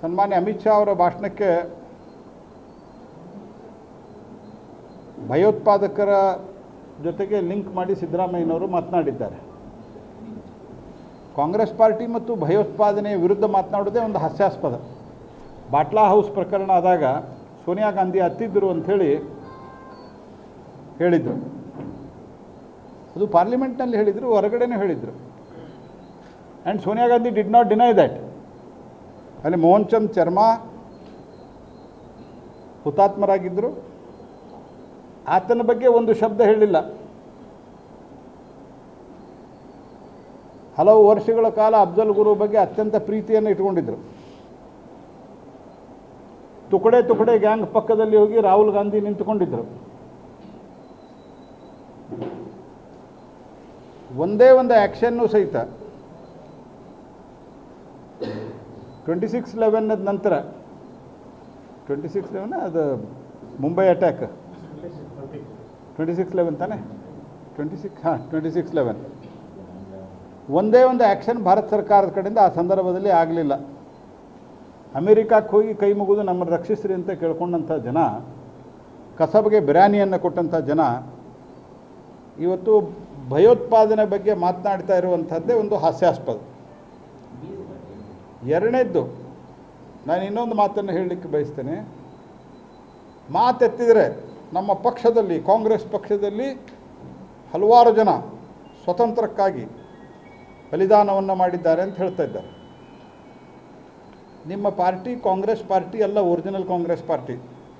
ಸನ್ಮಾನ್ಯ ಅಮಿತ್ ಶಾ ಅವರ ಭಾಷಣಕ್ಕೆ ಭಯೋತ್ಪಾದಕರ ಜೊತೆಗೆ ಲಿಂಕ್ ಮಾಡಿ ಸಿದ್ದರಾಮಯ್ಯನವರು ಮಾತನಾಡಿದ್ದಾರೆ ಕಾಂಗ್ರೆಸ್ ಪಾರ್ಟಿ ಮತ್ತು ಭಯೋತ್ಪಾದನೆಯ ವಿರುದ್ಧ ಮಾತನಾಡೋದೇ ಒಂದು ಹಾಸ್ಯಾಸ್ಪದ ಬಾಟ್ಲಾ ಹೌಸ್ ಪ್ರಕರಣ ಆದಾಗ ಸೋನಿಯಾ ಗಾಂಧಿ ಹತ್ತಿದ್ದರು ಅಂಥೇಳಿ ಹೇಳಿದರು ಅದು ಪಾರ್ಲಿಮೆಂಟ್ನಲ್ಲಿ ಹೇಳಿದರು ಹೊರಗಡೆನೂ ಹೇಳಿದರು and Sonia Gandhi did not deny that ಅಲ್ಲಿ ಮೋಹನ್ ಚಂದ್ ಶರ್ಮಾ ಹುತಾತ್ಮರಾಗಿದ್ದರು ಆತನ ಬಗ್ಗೆ ಒಂದು ಶಬ್ದ ಹೇಳಿಲ್ಲ ಹಲವು ವರ್ಷಗಳ ಕಾಲ ಅಫ್ಜಲ್ ಗುರು ಬಗ್ಗೆ ಅತ್ಯಂತ ಪ್ರೀತಿಯನ್ನು ಇಟ್ಕೊಂಡಿದ್ರು ತುಕಡೆ ತುಕಡೆ ಗ್ಯಾಂಗ್ ಪಕ್ಕದಲ್ಲಿ ಹೋಗಿ ರಾಹುಲ್ ಗಾಂಧಿ ನಿಂತುಕೊಂಡಿದ್ದರು ಒಂದೇ ಒಂದು ಆ್ಯಕ್ಷನ್ನು ಸಹಿತ ಟ್ವೆಂಟಿ ಸಿಕ್ಸ್ ಲೆವೆನ್ನದ ನಂತರ ಟ್ವೆಂಟಿ ಸಿಕ್ಸ್ ಲೆವೆನ್ ಅದು Mumbai attack twenty six eleven ತಾನೆ ಟ್ವೆಂಟಿ ಸಿಕ್ಸ್ ಹಾಂ ಟ್ವೆಂಟಿ ಸಿಕ್ಸ್ ಲೆವೆನ್ ಒಂದೇ ಒಂದು ಆ್ಯಕ್ಷನ್ ಭಾರತ ಸರ್ಕಾರದ ಕಡೆಯಿಂದ ಆ ಸಂದರ್ಭದಲ್ಲಿ ಆಗಲಿಲ್ಲ ಅಮೇರಿಕಕ್ಕೆ ಹೋಗಿ ಕೈ ಮುಗಿದು ನಮ್ಮನ್ನು ರಕ್ಷಿಸ್ರಿ ಅಂತ ಕೇಳ್ಕೊಂಡಂಥ ಜನ ಕಸಬ್ಗೆ ಬಿರ್ಯಾನಿಯನ್ನು ಕೊಟ್ಟಂಥ ಜನ ಇವತ್ತು ಭಯೋತ್ಪಾದನೆ ಬಗ್ಗೆ ಮಾತನಾಡ್ತಾ ಇರುವಂಥದ್ದೇ ಒಂದು ಹಾಸ್ಯಾಸ್ಪದ ಎರಡನೇದ್ದು ನಾನು ಇನ್ನೊಂದು ಮಾತನ್ನು ಹೇಳಲಿಕ್ಕೆ ಬಯಸ್ತೇನೆ ಮಾತೆತ್ತಿದರೆ ನಮ್ಮ ಪಕ್ಷದಲ್ಲಿ ಕಾಂಗ್ರೆಸ್ ಪಕ್ಷದಲ್ಲಿ ಹಲವಾರು ಜನ ಸ್ವತಂತ್ರಕ್ಕಾಗಿ ಬಲಿದಾನವನ್ನು ಮಾಡಿದ್ದಾರೆ ಅಂತ ಹೇಳ್ತಾ ಇದ್ದಾರೆ ನಿಮ್ಮ ಪಾರ್ಟಿ ಕಾಂಗ್ರೆಸ್ ಪಾರ್ಟಿ ಅಲ್ಲ ಒರಿಜಿನಲ್ ಕಾಂಗ್ರೆಸ್ ಪಾರ್ಟಿ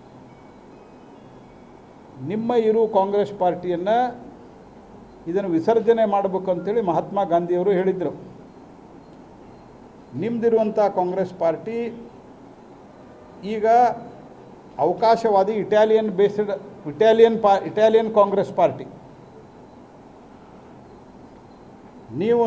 ನಿಮ್ಮ ಇರು ಕಾಂಗ್ರೆಸ್ ಪಾರ್ಟಿಯನ್ನು ಇದನ್ನು ವಿಸರ್ಜನೆ ಮಾಡಬೇಕು ಅಂತೇಳಿ ಮಹಾತ್ಮ ಗಾಂಧಿಯವರು ಹೇಳಿದರು ನಿಮ್ಮದಿರುವಂಥ ಕಾಂಗ್ರೆಸ್ ಪಾರ್ಟಿ ಈಗ ಅವಕಾಶವಾದಿ ಇಟಾಲಿಯನ್ ಬೇಸ್ಡ್ ಇಟಾಲಿಯನ್ ಪಾ ಇಟಾಲಿಯನ್ ಕಾಂಗ್ರೆಸ್ ಪಾರ್ಟಿ ನೀವು